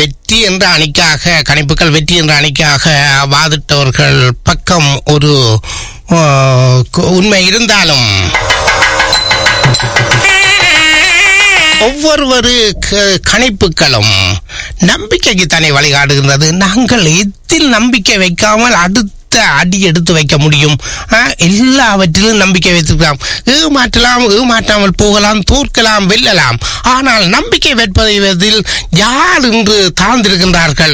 வெற்றி என்ற அணிக்காக கணிப்புகள் வெற்றி என்ற அணிக்காக வாதிட்டவர்கள் பக்கம் ஒரு ஆ, கு- உண்மை இருந்தாலும் ஒவ்வொரு க- கணிப்புகளும் நம்பிக்கைக்கு தானே வழிகாட்டுகின்றது நாங்கள் எதில் நம்பிக்கை வைக்காமல் அடுத்த அடி எடுத்து வைக்க முடியும் ஆ, எல்லாவற்றிலும் நம்பிக்கை வைத்திருக்கலாம் ஏமாற்றலாம் ஏமாற்றாமல் போகலாம் தோற்கலாம் வெல்லலாம் ஆனால் நம்பிக்கை வைப்பதில் யார் இன்று தாழ்ந்திருக்கின்றார்கள்